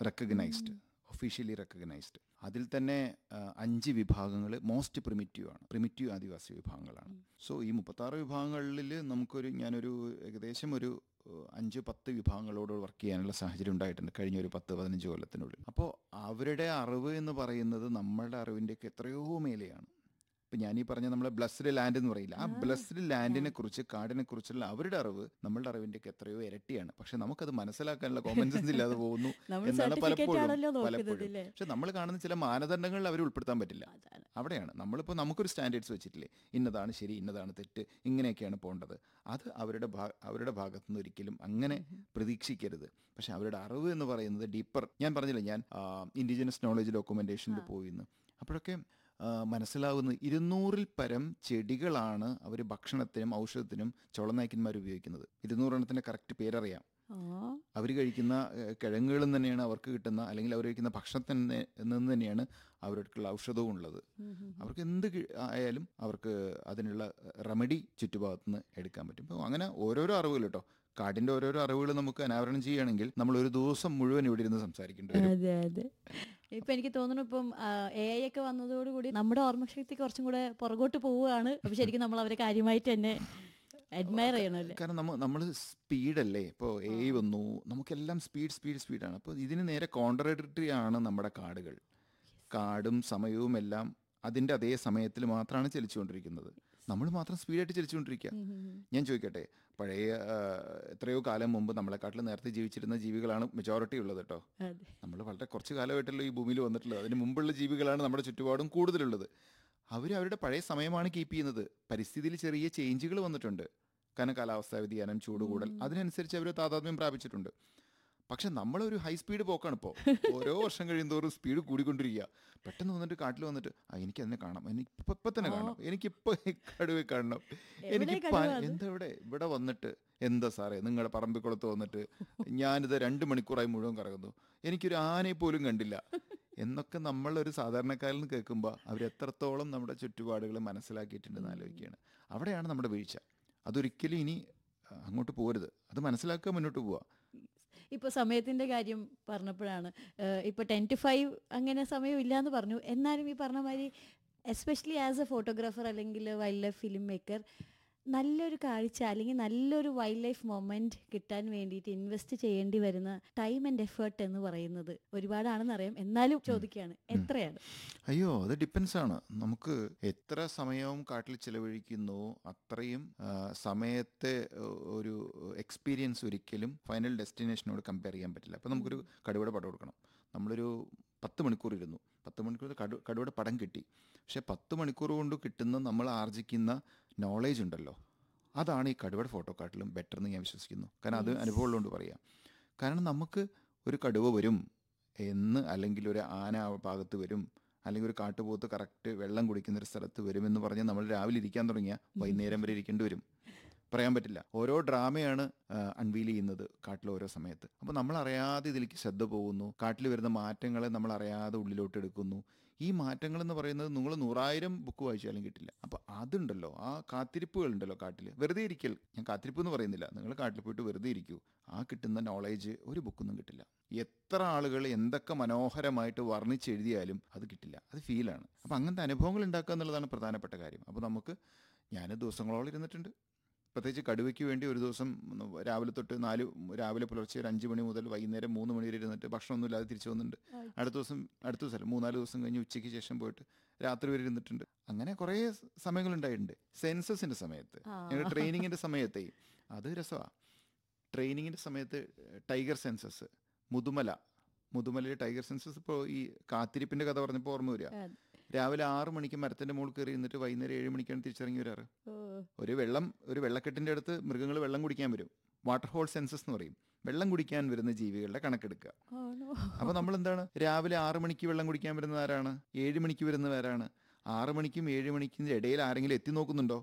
Recognised officially recognised അതിൽ തന്നെ ആ, അഞ്ച് വിഭാഗങ്ങൾ മോസ്റ്റ് പ്രിമിറ്റീവ് ആണ് പ്രിമിറ്റീവ് ആദിവാസി വിഭാഗങ്ങളാണ് സോ ഈ മുപ്പത്താറ് വിഭാഗങ്ങളിൽ നമുക്കൊരു ഞാനൊരു ഏകദേശം ഒരു ഏഹ്, അഞ്ച് പത്ത് വിഭാഗങ്ങളോട് വർക്ക് ചെയ്യാനുള്ള സാഹചര്യം ഉണ്ടായിട്ടുണ്ട് കഴിഞ്ഞ ഒരു പത്ത് പതിനഞ്ച് കൊല്ലത്തിനുള്ളിൽ അപ്പോൾ അവരുടെ അറിവ് എന്ന് പറയുന്നത് നമ്മളുടെ അറിവിൻ്റെയൊക്കെ എത്രയോ മേലെയാണ് ഇപ്പം ഞാൻ ഈ പറഞ്ഞ നമ്മളെ ബ്ലസ്ഡ് ലാൻഡ് എന്ന് പറയില്ല ആ ബ്ലസ്ഡ് ലാൻഡിനെ കുറിച്ച് കാടിനെ കുറിച്ചുള്ള അവരുടെ അറിവ് നമ്മളുടെ അറിവിൻ്റെയൊക്കെ എത്രയോ ഇരട്ടിയാണ് പക്ഷെ നമുക്കത് മനസ്സിലാക്കാനുള്ള കോമൺ സെൻസ് ഇല്ലാതെ പോകുന്നു നമ്മൾ എന്നാണ് certificate ആണല്ലോ പലപ്പോഴും നോക്കുന്നത് പലപ്പോഴും ഇല്ലേ? പക്ഷെ നമ്മൾ കാണുന്ന ചില മാനദണ്ഡങ്ങളിൽ അവർ ഉൾപ്പെടുത്താൻ പറ്റില്ല അതാണ്. അവിടെയാണ് നമ്മളിപ്പോൾ നമുക്കൊരു സ്റ്റാൻഡേർഡ്സ് വെച്ചിട്ടില്ലേ ഇന്നതാണ് ശരി ഇന്നതാണ് തെറ്റ് ഇങ്ങനെയൊക്കെയാണ് പോകേണ്ടത് അത് അവരുടെ ഭാ അവരുടെ ഭാഗത്തു നിന്ന് ഒരിക്കലും അങ്ങനെ പ്രതീക്ഷിക്കരുത് പക്ഷെ അവരുടെ അറിവ് എന്ന് പറയുന്നത് ഡീപ്പർ ഞാൻ പറഞ്ഞില്ല ഞാൻ ഇൻഡിജിനസ് നോളജ് ഡോക്യുമെന്റേഷനിൽ പോയിന്ന് അപ്പോഴൊക്കെ ആ, മനസ്സിലാവുന്നത് ഇരുന്നൂറിൽ പരം ചെടികളാണ് അവർ ഭക്ഷണത്തിനും ഔഷധത്തിനും ചോളനായ്ക്കന്മാർ ഉപയോഗിക്കുന്നത് ഇരുന്നൂറെണ്ണത്തിന്റെ കറക്റ്റ് പേരറിയാം ആ അവർ കഴിക്കുന്ന ഏഹ്, കിഴങ്ങുകളും തന്നെയാണ് അവർക്ക് കിട്ടുന്ന അല്ലെങ്കിൽ അവർ കഴിക്കുന്ന ഭക്ഷണത്തിന് നിന്ന് തന്നെയാണ് അവർക്കുള്ള ഔഷധവും ഉള്ളത് അവർക്ക് എന്ത് കി- ആയാലും അവർക്ക് അതിനുള്ള റെമഡി ചുറ്റുഭാഗത്തു നിന്ന് എടുക്കാൻ പറ്റും അപ്പോൾ അങ്ങനെ ഓരോരോ അറിവുകൾ കേട്ടോ കാടിന്റെ ഓരോരോ അറിവുകൾ നമുക്ക് അനാവരണം ചെയ്യുകയാണെങ്കിൽ നമ്മൾ ഒരു ദിവസം മുഴുവൻ ഇവിടെ ഇരുന്ന് സംസാരിക്കേണ്ടി വരും അതെ അതെ ഇപ്പൊ എനിക്ക് തോന്നുന്നു ഇപ്പം എ ഐ ഒക്കെ വന്നതോടുകൂടി നമ്മുടെ ഓർമ്മശക്തി കുറച്ചും കൂടെ പുറകോട്ട് പോവുകയാണ് അപ്പൊ ശരിക്കും നമ്മൾ അവരെ കാര്യമായിട്ട് തന്നെ അഡ്മയർ ചെയ്യണമല്ലേ കാരണം നമ്മൾ നമ്മൾ സ്പീഡല്ലേ ഇപ്പോൾ എ വന്നു നമുക്കെല്ലാം സ്പീഡ് സ്പീഡ് സ്പീഡാണ് അപ്പോൾ ഇതിന് നേരെ കോൺട്രഡിക്ടറി ആണ് നമ്മുടെ കാടുകൾ കാടും സമയവും എല്ലാം അതിൻ്റെ അതേ സമയത്തിൽ മാത്രമാണ് ചലിച്ചുകൊണ്ടിരിക്കുന്നത് നമ്മൾ മാത്രം സ്പീഡായിട്ട് ചലിച്ചുകൊണ്ടിരിക്കുക ഞാൻ ചോദിക്കട്ടെ പഴയ ആ, എത്രയോ കാലം മുമ്പ് നമ്മളെക്കാട്ടിലും നേരത്തെ ജീവിച്ചിരുന്ന ജീവികളാണ് മെജോറിറ്റി ഉള്ളത് കേട്ടോ അതെ നമ്മൾ വളരെ കുറച്ച് കാലമായിട്ടല്ലോ ഈ ഭൂമിയിൽ വന്നിട്ടുള്ളത് അതിന് മുമ്പുള്ള ജീവികളാണ് നമ്മുടെ ചുറ്റുപാടും കൂടുതലുള്ളത് അവർ അവരുടെ പഴയ സമയമാണ് കീപ്പ് ചെയ്യുന്നത് പരിസ്ഥിതിയിൽ ചെറിയ ചേഞ്ചുകൾ വന്നിട്ടുണ്ട് കാരണം കാലാവസ്ഥാ വ്യതിയാനം ചൂട് കൂടൽ അതിനനുസരിച്ച് അവർ താതാത്മ്യം പ്രാപിച്ചിട്ടുണ്ട് പക്ഷെ നമ്മളൊരു ഹൈ സ്പീഡ് പോക്കാണ് ഇപ്പോൾ ഓരോ വർഷം കഴിയുന്തോറും സ്പീഡ് കൂടിക്കൊണ്ടിരിക്കുക പെട്ടെന്ന് വന്നിട്ട് കാട്ടിൽ വന്നിട്ട് ആ എനിക്ക് അതിനെ കാണാം എനിക്ക് ഇപ്പൊ ഇപ്പൊ തന്നെ കാണണം എനിക്കിപ്പോ ഈ കടുവയെ കാണണം എനിക്ക് കടുവ എന്താ ഇവിടെ ഇവിടെ വന്നിട്ട് എന്താ സാറേ നിങ്ങളുടെ പറമ്പിക്കുളത്ത് വന്നിട്ട് ഞാനിത് രണ്ട് മണിക്കൂറായി മുഴുവൻ കറങ്ങുന്നു എനിക്കൊരു ആനയെ പോലും കണ്ടില്ല എന്നൊക്കെ നമ്മളൊരു സാധാരണക്കാരിൽ നിന്ന് കേൾക്കുമ്പോൾ അവർ എത്രത്തോളം നമ്മുടെ ചുറ്റുപാടുകൾ മനസ്സിലാക്കിയിട്ടുണ്ടെന്ന് ആലോചിക്കുകയാണ് അവിടെയാണ് നമ്മുടെ വീഴ്ച അതൊരിക്കലും ഇനി ആ, അങ്ങോട്ട് പോരുത് അത് മനസ്സിലാക്കുക മുന്നോട്ട് പോവുക ഇപ്പൊ സമയത്തിന്റെ കാര്യം പറഞ്ഞപ്പോഴാണ് ഏഹ് ഇപ്പൊ ടെൻ ടു ഫൈവ് അങ്ങനെ സമയം ഇല്ലാന്ന് പറഞ്ഞു എന്നാലും ഈ പറഞ്ഞ മാതിരി എസ്പെഷ്യലി ആസ് എ ഫോട്ടോഗ്രാഫർ അല്ലെങ്കിൽ വൈൽഡ് ലൈഫ് ഫിലിം മേക്കർ നല്ലൊരു കാഴ്ച അല്ലെങ്കിൽ നല്ലൊരു വൈൽഡ് ലൈഫ് മൊമെന്റ് കിട്ടാൻ വേണ്ടിയിട്ട് ഇൻവെസ്റ്റ് ചെയ്യേണ്ടി വരുന്ന ടൈം ആൻഡ് എഫേർട്ട് എന്ന് പറയുന്നത് ഒരുപാടാണെന്ന് അറിയാം എന്നാലും ചോദിക്കുകയാണ് എത്രയാണ് അയ്യോ അത് ഡിപ്പെൻസ് ആണ് നമുക്ക് എത്ര സമയവും കാട്ടിൽ ചിലവഴിക്കുന്നു അത്രയും ആ, സമയത്തെ ഏഹ്, ഒരു എക്സ്പീരിയൻസ് ഒരിക്കലും ഫൈനൽ ഡെസ്റ്റിനേഷനോട് കമ്പയർ ചെയ്യാൻ പറ്റില്ല അപ്പോൾ നമുക്കൊരു കടുവയുടെ പടം എടുക്കണം നമ്മളൊരു പത്ത് മണിക്കൂർ ഇരുന്നു പത്ത് മണിക്കൂർ കടു കടുവയുടെ പടം കിട്ടി പക്ഷെ പത്ത് മണിക്കൂർ കൊണ്ട് കിട്ടുന്ന നമ്മൾ ആർജിക്കുന്ന നോളേജ് ഉണ്ടല്ലോ അതാണ് ഈ കടുവയുടെ ഫോട്ടോക്കാട്ടിലും ബെറ്റർ എന്ന് ഞാൻ വിശ്വസിക്കുന്നു കാരണം അത് അനുഭവമുള്ളതുകൊണ്ട് പറയാം കാരണം നമുക്ക് ഒരു കടുവ വരും എന്ന് അല്ലെങ്കിൽ ഒരു ആന ആ ഭാഗത്ത് വരും അല്ലെങ്കിൽ ഒരു കാട്ടുപോത്ത് കറക്റ്റ് വെള്ളം കുടിക്കുന്ന ഒരു സ്ഥലത്ത് വരുമെന്ന് പറഞ്ഞ് നമ്മൾ രാവിലെ ഇരിക്കാൻ തുടങ്ങിയാൽ വൈകുന്നേരം വരെ ഇരിക്കേണ്ടി വരും പറയാൻ പറ്റില്ല ഓരോ ഡ്രാമയാണ് അൺവീൽ ചെയ്യുന്നത് കാട്ടിൽ ഓരോ സമയത്ത് അപ്പോൾ നമ്മൾ അറിയാതെ ഇതിലേക്ക് ശ്രദ്ധ പോകുന്നു കാട്ടിൽ വരുന്ന മാറ്റങ്ങളെ നമ്മൾ അറിയാതെ ഉള്ളിലോട്ട് എടുക്കുന്നു ഈ മാറ്റങ്ങൾ എന്ന് പറയുന്നത് നിങ്ങൾ നൂറായിരം ബുക്ക് വായിച്ചാലും കിട്ടില്ല അപ്പോൾ അതുണ്ടല്ലോ ആ കാത്തിരിപ്പുകൾ ഉണ്ടല്ലോ കാട്ടിൽ വെറുതെ ഇരിക്കൽ ഞാൻ കാത്തിരിപ്പ് എന്ന് പറയുന്നില്ല നിങ്ങൾ കാട്ടിൽ പോയിട്ട് വെറുതെ ഇരിക്കൂ ആ കിട്ടുന്ന നോളേജ് ഒരു ബുക്കൊന്നും കിട്ടില്ല എത്ര ആളുകൾ എന്തൊക്കെ മനോഹരമായിട്ട് വർണ്ണിച്ചെഴുതിയാലും അത് കിട്ടില്ല അത് ഫീലാണ് അപ്പോൾ അങ്ങനത്തെ അനുഭവങ്ങൾ ഉണ്ടാക്കുക എന്നുള്ളതാണ് പ്രധാനപ്പെട്ട കാര്യം അപ്പോൾ നമുക്ക് ഞാൻ ദിവസങ്ങളോളം ഇരുന്നിട്ടുണ്ട് പ്രത്യേകിച്ച് കടുവയ്ക്ക് വേണ്ടി ഒരു ദിവസം രാവിലെ തൊട്ട് നാല് രാവിലെ പുലർച്ചെ ഒരു അഞ്ച് മണി മുതൽ വൈകുന്നേരം മൂന്ന് മണി വരെ ഇരുന്നിട്ട് ഭക്ഷണമൊന്നും ഇല്ലാതെ തിരിച്ചു വന്നിട്ടുണ്ട് അടുത്ത ദിവസം അടുത്ത ദിവസം അല്ല, മൂന്നാല് ദിവസം കഴിഞ്ഞ് ഉച്ചയ്ക്ക് ശേഷം പോയിട്ട് രാത്രി വരെ ഇരുന്നിട്ടുണ്ട് അങ്ങനെ കുറേ സമയങ്ങൾ ഉണ്ടായിട്ടുണ്ട് സെൻസസിന്റെ സമയത്ത് ഞങ്ങളുടെ ട്രെയിനിങ്ങിന്റെ സമയത്തെ അത് രസമാണ് ട്രെയിനിങ്ങിന്റെ സമയത്ത് ടൈഗർ സെൻസസ് മുതുമല മുതുമലയിലെ ടൈഗർ സെൻസസ് ഇപ്പോൾ ഈ കാത്തിരിപ്പിന്റെ കഥ പറഞ്ഞപ്പോൾ ഓർമ്മ വരിക രാവിലെ ആറ് മണിക്ക് മരത്തിന്റെ മുകളിൽ കയറി നിന്നിട്ട് വൈകുന്നേരം ഏഴ് മണിക്കാണ് തിരിച്ചിറങ്ങി വരാറ് ഓ ഒരു വെള്ളം ഒരു വെള്ളക്കെട്ടിന്റെ അടുത്ത് മൃഗങ്ങൾ വെള്ളം കുടിക്കാൻ വരും വാട്ടർ ഹോൾ സെൻസസ് എന്ന് പറയും വെള്ളം കുടിക്കാൻ വരുന്ന ജീവികളുടെ കണക്കെടുക്കുക ആണോ അപ്പൊ നമ്മൾ എന്താണ് രാവിലെ ആറ് മണിക്ക് വെള്ളം കുടിക്കാൻ വരുന്നത് ആരാണ് ഏഴ് മണിക്ക് വരുന്നത് ആരാണ് ആറ് മണിക്കും ഏഴ് മണിക്കും ഇടയിൽ ആരെങ്കിലും എത്തി നോക്കുന്നുണ്ടോ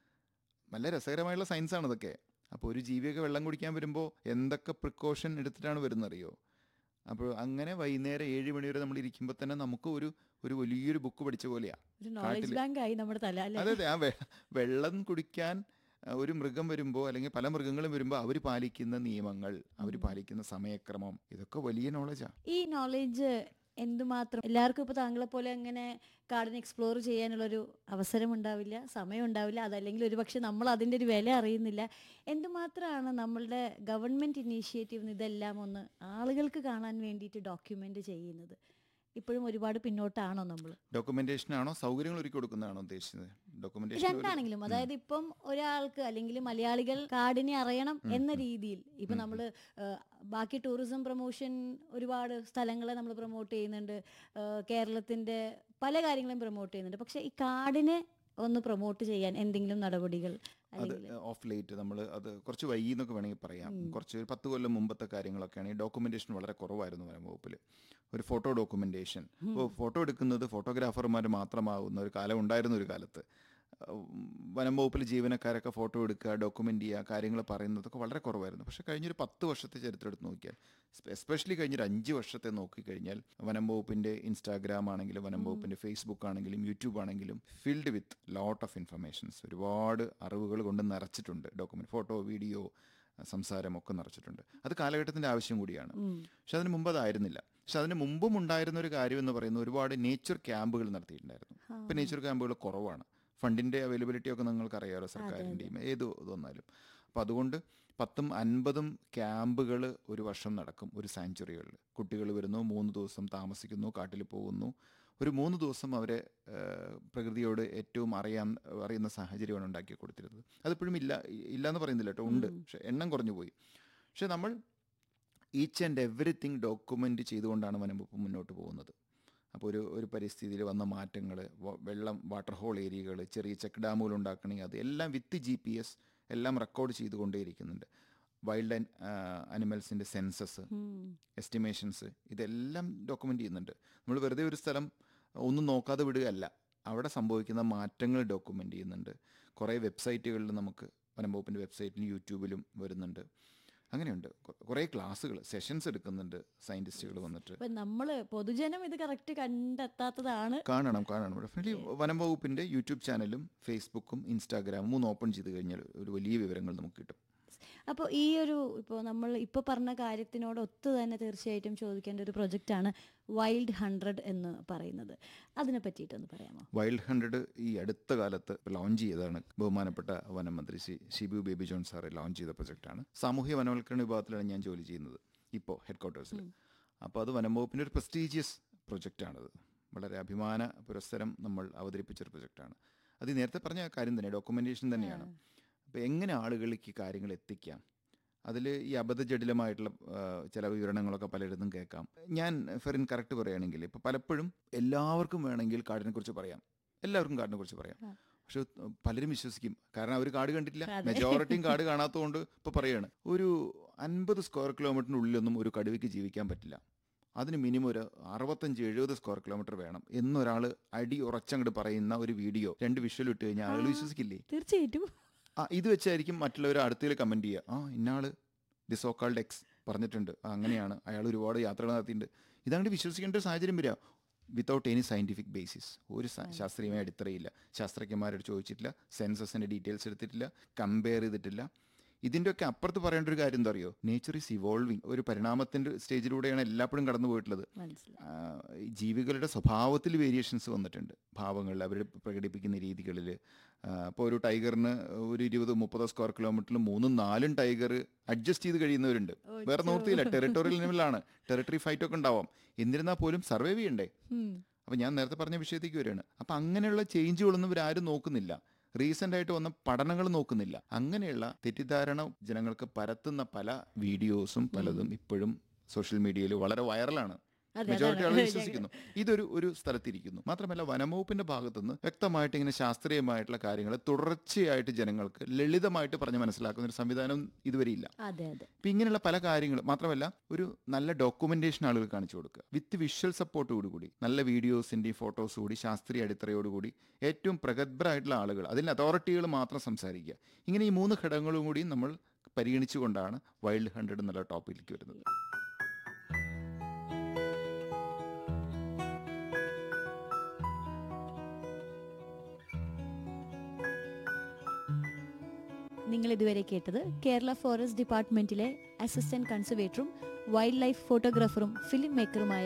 നല്ല രസകരമായുള്ള സയൻസാണ് ഇതൊക്കെ അപ്പോൾ ഒരു ജീവിയൊക്കെ വെള്ളം കുടിക്കാൻ വരുമ്പോൾ എന്തൊക്കെ പ്രിക്കോഷൻ എടുത്തിട്ടാണ് വരുന്നറിയോ അപ്പോൾ അങ്ങനെ വൈകുന്നേരം ഏഴ് മണി വരെ നമ്മൾ ഇരിക്കുമ്പോൾ തന്നെ നമുക്ക് ഒരു ഒരു വലിയൊരു ബുക്ക് പഠിച്ച പോലെയാ ഒരു നോളജ് ബാങ്ക് ആയി നമ്മുടെ തല അല്ലെ അതെ അതെ ആ വെ- വെള്ളം കുടിക്കാൻ ആ, ഒരു മൃഗം വരുമ്പോൾ അല്ലെങ്കിൽ പല മൃഗങ്ങളും വരുമ്പോൾ അവർ പാലിക്കുന്ന നിയമങ്ങൾ അവർ പാലിക്കുന്ന സമയക്രമം ഇതൊക്കെ വലിയ നോളജാണ് ഈ നോളേജ് എന്തുമാത്രം എല്ലാവർക്കും ഇപ്പോൾ താങ്കളെ പോലെ അങ്ങനെ കാടിനെ എക്സ്പ്ലോർ ചെയ്യാനുള്ളൊരു അവസരം ഉണ്ടാവില്ല സമയം ഉണ്ടാവില്ല അതല്ലെങ്കിൽ ഒരുപക്ഷെ നമ്മൾ അതിൻ്റെ ഒരു വില അറിയുന്നില്ല എന്തുമാത്രമാണ് നമ്മളുടെ ഗവൺമെൻറ് ഇനീഷ്യേറ്റീവ് ഇതെല്ലാം ഒന്ന് ആളുകൾക്ക് കാണാൻ വേണ്ടിയിട്ട് ഡോക്യുമെൻ്റ് ചെയ്യുന്നത് ഇപ്പോഴും ഒരുപാട് പിന്നോട്ടാണോ നമ്മൾ ഡോക്യുമെന്റേഷൻ ആണോ സൗകര്യങ്ങൾ ഒരുക്കി കൊടുക്കുന്നതാണോ ഉദ്ദേശിച്ചത് ഡോക്യുമെന്റേഷൻ രണ്ടാണെങ്കിലും അതായത് ഇപ്പം ഒരാൾക്ക് അല്ലെങ്കിൽ മലയാളികൾ കാടിനെ അറിയണം എന്ന രീതിയിൽ ഇപ്പൊ നമ്മൾ ബാക്കി ടൂറിസം പ്രൊമോഷൻ ഒരുപാട് സ്ഥലങ്ങളെ നമ്മൾ പ്രൊമോട്ട് ചെയ്യുന്നുണ്ട് ആ, കേരളത്തിന്റെ പല കാര്യങ്ങളും പ്രൊമോട്ട് ചെയ്യുന്നുണ്ട് പക്ഷെ ഈ കാടിനെ ഒന്ന് പ്രൊമോട്ട് ചെയ്യാൻ എന്തെങ്കിലും നടപടികൾ അത് അല്ലെങ്കിൽ ഓഫ് ലേറ്റ് നമ്മൾ അത് കുറച്ച് വൈകി എന്നൊക്കെ വേണമെങ്കിൽ പറയാം കുറച്ച് ഒരു പത്ത് കൊല്ലം മുമ്പത്തെ കാര്യങ്ങളൊക്കെയാണ് ഈ ഡോക്യുമെന്റേഷൻ വളരെ കുറവായിരുന്നു വനം വകുപ്പിൽ ഒരു ഫോട്ടോ ഡോക്യുമെന്റേഷൻ ഇപ്പോൾ ഫോട്ടോ എടുക്കുന്നത് ഫോട്ടോഗ്രാഫർമാർ മാത്രമാവുന്ന ഒരു കാലം ഉണ്ടായിരുന്ന ഒരു കാലത്ത് ഉം, വനം വകുപ്പിൽ ജീവനക്കാരൊക്കെ ഫോട്ടോ എടുക്കുക ഡോക്യുമെന്റ് ചെയ്യുക കാര്യങ്ങൾ പറയുന്നതൊക്കെ വളരെ കുറവായിരുന്നു പക്ഷേ കഴിഞ്ഞൊരു പത്ത് വർഷത്തെ ചരിത്രം എടുത്ത് നോക്കിയാൽ എസ്പെഷ്യലി കഴിഞ്ഞൊരു അഞ്ച് വർഷത്തെ നോക്കിക്കഴിഞ്ഞാൽ വനം വകുപ്പിൻ്റെ ഇൻസ്റ്റാഗ്രാം ആണെങ്കിലും വനം വകുപ്പിൻ്റെ ഫേസ്ബുക്ക് ആണെങ്കിലും യൂട്യൂബ് ആണെങ്കിലും filled with lot of informations ഒരുപാട് അറിവുകൾ കൊണ്ട് നിറച്ചിട്ടുണ്ട് ഡോക്യുമെന്റ് ഫോട്ടോ വീഡിയോ സംസാരം ഒക്കെ നിറച്ചിട്ടുണ്ട് അത് കാലഘട്ടത്തിൻ്റെ ആവശ്യം കൂടിയാണ് പക്ഷെ അതിന് മുമ്പ് അതായിരുന്നില്ല പക്ഷെ അതിന് മുമ്പും ഉണ്ടായിരുന്ന ഒരു കാര്യം എന്ന് പറയുന്നത് ഒരുപാട് നേച്ചർ ക്യാമ്പുകൾ നടത്തിയിട്ടുണ്ടായിരുന്നു ഇപ്പം നേച്ചർ ക്യാമ്പുകൾ കുറവാണ് ഫണ്ടിൻ്റെ അവൈലബിലിറ്റി ഒക്കെ നിങ്ങൾക്ക് അറിയാമല്ലോ സർക്കാരിൻ്റെയും ഏത് ഇതൊന്നാലും അപ്പോൾ അതുകൊണ്ട് പത്തും അൻപതും ക്യാമ്പുകൾ ഒരു വർഷം നടക്കും ഒരു സാങ്ച്വറികളിൽ കുട്ടികൾ വരുന്നു മൂന്ന് ദിവസം താമസിക്കുന്നു കാട്ടിൽ പോകുന്നു ഒരു മൂന്ന് ദിവസം അവരെ ഏഹ്, പ്രകൃതിയോട് ഏറ്റവും അറിയാൻ അറിയുന്ന സാഹചര്യമാണ് ഉണ്ടാക്കി കൊടുത്തിരുന്നത് അതിപ്പോഴും ഇല്ല ഇല്ല എന്ന് പറയുന്നില്ല കേട്ടോ ഉണ്ട് പക്ഷെ എണ്ണം കുറഞ്ഞു പോയി പക്ഷെ നമ്മൾ ഈച്ച് ആൻഡ് എവറിത്തിങ് ഡോക്യുമെൻ്റ് ചെയ്തുകൊണ്ടാണ് വനം വകുപ്പ് മുന്നോട്ട് പോകുന്നത് അപ്പോൾ ഒരു ഒരു പരിസ്ഥിതിയിൽ വന്ന മാറ്റങ്ങൾ വെള്ളം വാട്ടർ ഹോൾ ഏരിയകൾ ചെറിയ ചെക്ക് ഡാമുകൾ ഉണ്ടാക്കണമെങ്കിൽ അത് എല്ലാം വിത്ത് ജി പി എസ് എല്ലാം റെക്കോർഡ് ചെയ്തുകൊണ്ടേയിരിക്കുന്നുണ്ട് വൈൽഡ് അനിമൽസിൻ്റെ സെൻസസ് എസ്റ്റിമേഷൻസ് ഇതെല്ലാം ഡോക്യുമെൻ്റ് ചെയ്യുന്നുണ്ട് നമ്മൾ വെറുതെ ഒരു സ്ഥലം ഒന്നും നോക്കാതെ വിടുകയല്ല അവിടെ സംഭവിക്കുന്ന മാറ്റങ്ങൾ ഡോക്യുമെൻ്റ് ചെയ്യുന്നുണ്ട് കുറേ വെബ്സൈറ്റുകളിൽ നമുക്ക് വനം വകുപ്പിൻ്റെ വെബ്സൈറ്റിലും യൂട്യൂബിലും വരുന്നുണ്ട് അങ്ങനെയുണ്ട് കൊ- കുറേ ക്ലാസ്സുകൾ സെഷൻസ് എടുക്കുന്നുണ്ട് സയൻറ്റിസ്റ്റുകൾ വന്നിട്ട് ഇപ്പൊ നമ്മള് പൊതുജനം ഇത് കറക്റ്റ് കണ്ടെത്താത്തതാണ് കാണണം കാണണം ഡെഫിനറ്റ്ലി വനം വകുപ്പിൻ്റെ യൂട്യൂബ് ചാനലും ഫേസ്ബുക്കും ഇൻസ്റ്റാഗ്രാമും മൂന്ന് ഓപ്പൺ ചെയ്ത് കഴിഞ്ഞാൽ ഒരു വലിയ വിവരങ്ങൾ നമുക്ക് കിട്ടും അപ്പോൾ ഈ ഒരു ഇപ്പോൾ നമ്മൾ ഇപ്പോൾ പറഞ്ഞ കാര്യത്തിനോട് ഒത്തു തന്നെ തീർച്ചയായിട്ടും ചോദിക്കേണ്ട ഒരു പ്രൊജക്റ്റാണ് വൈൽഡ് ഹൺഡ്രഡ് എന്ന് പറയുന്നത് അതിനെ പറ്റിയിട്ടൊന്ന് പറയാമോ വൈൽഡ് ഹൺഡ്രഡ് ഈ അടുത്ത കാലത്ത് ലോഞ്ച് ചെയ്തതാണ് ബഹുമാനപ്പെട്ട വനമന്ത്രി ശ്രീ ഷിബു ബേബി ജോൺ സാറ് ലോഞ്ച് ചെയ്ത പ്രൊജക്റ്റാണ് സാമൂഹ്യ വനവൽക്കരണ വിഭാഗത്തിലാണ് ഞാൻ ജോലി ചെയ്യുന്നത് ഇപ്പോൾ ഹെഡ് ക്വാർട്ടേഴ്സിൽ അപ്പോൾ അത് വനം വകുപ്പിൻ്റെ ഒരു പ്രസ്റ്റീജിയസ് പ്രൊജക്റ്റാണത് വളരെ അഭിമാന പുരസ്സരം നമ്മൾ അവതരിപ്പിച്ചൊരു പ്രൊജക്റ്റാണ് അത് ഈ നേരത്തെ പറഞ്ഞ കാര്യം തന്നെ ഡോക്യുമെൻറ്റേഷൻ തന്നെയാണ് അപ്പോൾ എങ്ങനെ ആളുകളിലേക്ക് ഈ കാര്യങ്ങൾ എത്തിക്കാം അതിൽ ഈ അബദ്ധജടിലമായിട്ടുള്ള ആ, ചില വിവരണങ്ങളൊക്കെ പലയിടത്തും കേൾക്കാം ഞാൻ ഫെറിൻ കറക്റ്റ് പറയുകയാണെങ്കിൽ ഇപ്പോൾ പലപ്പോഴും എല്ലാവർക്കും വേണമെങ്കിൽ കാടിനെ കുറിച്ച് പറയാം എല്ലാവർക്കും കാടിനെ കുറിച്ച് പറയാം ആ. പക്ഷെ പലരും വിശ്വസിക്കും കാരണം അവർ കാട് കണ്ടിട്ടില്ല അതെ. മെജോറിറ്റിയും കാട് കാണാത്തതുകൊണ്ട് ഇപ്പോൾ പറയാണ് ഒരു അൻപത് സ്ക്വയർ കിലോമീറ്ററിനുള്ളിലൊന്നും ഒരു കടുവയ്ക്ക് ജീവിക്കാൻ പറ്റില്ല അതിന് മിനിമം ഒരു അറുപത്തഞ്ച് എഴുപത് സ്ക്വയർ കിലോമീറ്റർ വേണം എന്നൊരാൾ അടി ഉറച്ചങ്ങോട്ട് പറയുന്ന ഒരു വീഡിയോ രണ്ട് വിഷ്വൽ ഇട്ട് കഴിഞ്ഞാൽ ആളുകൾ ആ. വിശ്വസിക്കില്ലേ തീർച്ചയായിട്ടും ആ ഇത് വെച്ചായിരിക്കും മറ്റുള്ളവർ അടുത്തതിൽ കമൻറ്റ് ചെയ്യുക ആ ഇന്നാള് ദി സോ കാൾഡ് എക്സ് പറഞ്ഞിട്ടുണ്ട് ആ, അങ്ങനെയാണ് അയാൾ ഒരുപാട് യാത്രകൾ നടത്തിയിട്ടുണ്ട് ഇതങ്ങോട്ട് വിശ്വസിക്കേണ്ട ഒരു സാഹചര്യം വരിക വിത്തൗട്ട് എനി സയൻറ്റിഫിക് ബേസിസ് ഒരു സ- ശാസ്ത്രീയമായ അടിത്തറയില്ല ശാസ്ത്രജ്ഞന്മാരോട് ചോദിച്ചിട്ടില്ല സെൻസസിൻ്റെ ഡീറ്റെയിൽസ് എടുത്തിട്ടില്ല കമ്പയർ ചെയ്തിട്ടില്ല ഇതിൻ്റെയൊക്കെ അപ്പുറത്ത് പറയേണ്ട ഒരു കാര്യം എന്താ അറിയോ നേച്ചർ ഈസ് ഇവോൾവിങ് ഒരു പരിണാമത്തിൻ്റെ സ്റ്റേജിലൂടെയാണ് എല്ലാപ്പോഴും കടന്നു പോയിട്ടുള്ളത് മനസ്സിലായി ആ, ഈ ജീവികളുടെ സ്വഭാവത്തിൽ വേരിയേഷൻസ് വന്നിട്ടുണ്ട് ഭാവങ്ങളിൽ അവർ പ്രകടിപ്പിക്കുന്ന രീതികളിൽ ഇപ്പോൾ ഒരു ടൈഗറിന് ഒരു ഇരുപത് മുപ്പത് സ്ക്വയർ കിലോമീറ്ററിൽ മൂന്നും നാലും ടൈഗർ അഡ്ജസ്റ്റ് ചെയ്ത് കഴിയുന്നവരുണ്ട് വേറെ ഓച്ചോ. നിവൃത്തിയില്ല ടെറിട്ടോറിയൽ ലെവലാണ് ടെറിട്ടറി ഫൈറ്റ് ഒക്കെ ഉണ്ടാവാം എന്നിരുന്നാൽ പോലും സർവൈവ് ചെയ്യണ്ടേ ഉം. അപ്പം ഞാൻ നേരത്തെ പറഞ്ഞ വിഷയത്തേക്ക് വരികയാണ് അപ്പം അങ്ങനെയുള്ള ചേഞ്ചുകളൊന്നും ഇവരാരും നോക്കുന്നില്ല റീസെൻ്റ് ആയിട്ട് വന്ന പഠനങ്ങൾ നോക്കുന്നില്ല അങ്ങനെയുള്ള തെറ്റിദ്ധാരണ ജനങ്ങൾക്ക് പരത്തുന്ന പല വീഡിയോസും പലതും ഇപ്പോഴും സോഷ്യൽ മീഡിയയിൽ വളരെ വൈറലാണ് അതെ, മെജോറിറ്റി അതാണ്. ആളുകൾ വിശ്വസിക്കുന്നു ഇതൊരു ഒരു സ്ഥലത്തിരിക്കുന്നു മാത്രമല്ല വനംവകുപ്പിന്റെ ഭാഗത്തുനിന്ന് വ്യക്തമായിട്ട് ഇങ്ങനെ ശാസ്ത്രീയമായിട്ടുള്ള കാര്യങ്ങൾ തുടർച്ചയായിട്ട് ജനങ്ങൾക്ക് ലളിതമായിട്ട് പറഞ്ഞ് മനസ്സിലാക്കുന്ന ഒരു സംവിധാനം ഇതുവരെ ഇല്ല അതെ അതെ അപ്പം ഇങ്ങനെയുള്ള പല കാര്യങ്ങൾ മാത്രമല്ല ഒരു നല്ല ഡോക്യുമെന്റേഷൻ ആളുകൾ കാണിച്ചു കൊടുക്കുക വിത്ത് വിഷ്വൽ സപ്പോർട്ടോടുകൂടി നല്ല വീഡിയോസിൻ്റെയും ഫോട്ടോസ് കൂടി ശാസ്ത്രീയ അടിത്തറയോടുകൂടി ഏറ്റവും പ്രഗത്ഭരായിട്ടുള്ള ആളുകൾ അതിൽ അതോറിറ്റികൾ മാത്രം സംസാരിക്കുക ഇങ്ങനെ ഈ മൂന്ന് ഘടകങ്ങളും കൂടി നമ്മൾ പരിഗണിച്ചുകൊണ്ടാണ് വൈൽഡ് ഹൺഡ്രഡ് എന്നുള്ള ടോപ്പിലേക്ക് വരുന്നത് നിങ്ങൾ ഇതുവരെ കേട്ടത് കേരള ഫോറസ്റ്റ് ഡിപ്പാർട്ട്മെന്റിലെ അസിസ്റ്റന്റ് കൺസർവേറ്ററും വൈൽഡ് ലൈഫ് ഫോട്ടോഗ്രാഫറും ഫിലിം മേക്കറുമായ